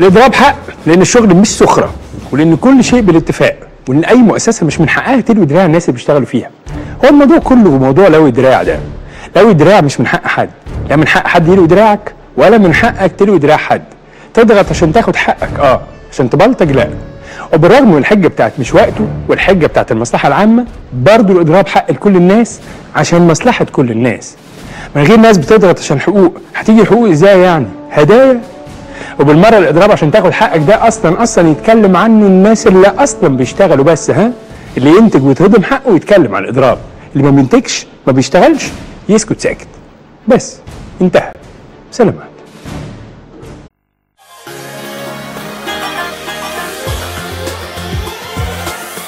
الاضراب حق لان الشغل مش سخره ولان كل شيء بالاتفاق وان اي مؤسسه مش من حقها تلوي دراع الناس اللي بيشتغلوا فيها هو الموضوع كله موضوع لوي دراع ده لوي دراع مش من حق حد لا من حق حد يلوي دراعك ولا من حقك تلوي دراع حد تضغط عشان تاخد حقك اه عشان تبلطج لا وبالرغم من الحجه بتاعت مش وقته والحجه بتاعت المصلحه العامه برضه الاضراب حق لكل الناس عشان مصلحه كل الناس من غير ناس بتضغط عشان حقوق هتيجي الحقوق ازاي يعني هدايا وبالمره الاضراب عشان تاخد حقك ده اصلا اصلا يتكلم عنه الناس اللي اصلا بيشتغلوا بس ها اللي ينتج ويتهضم حقه ويتكلم عن الاضراب اللي ما بينتجش ما بيشتغلش يسكت ساكت بس انتهى سلام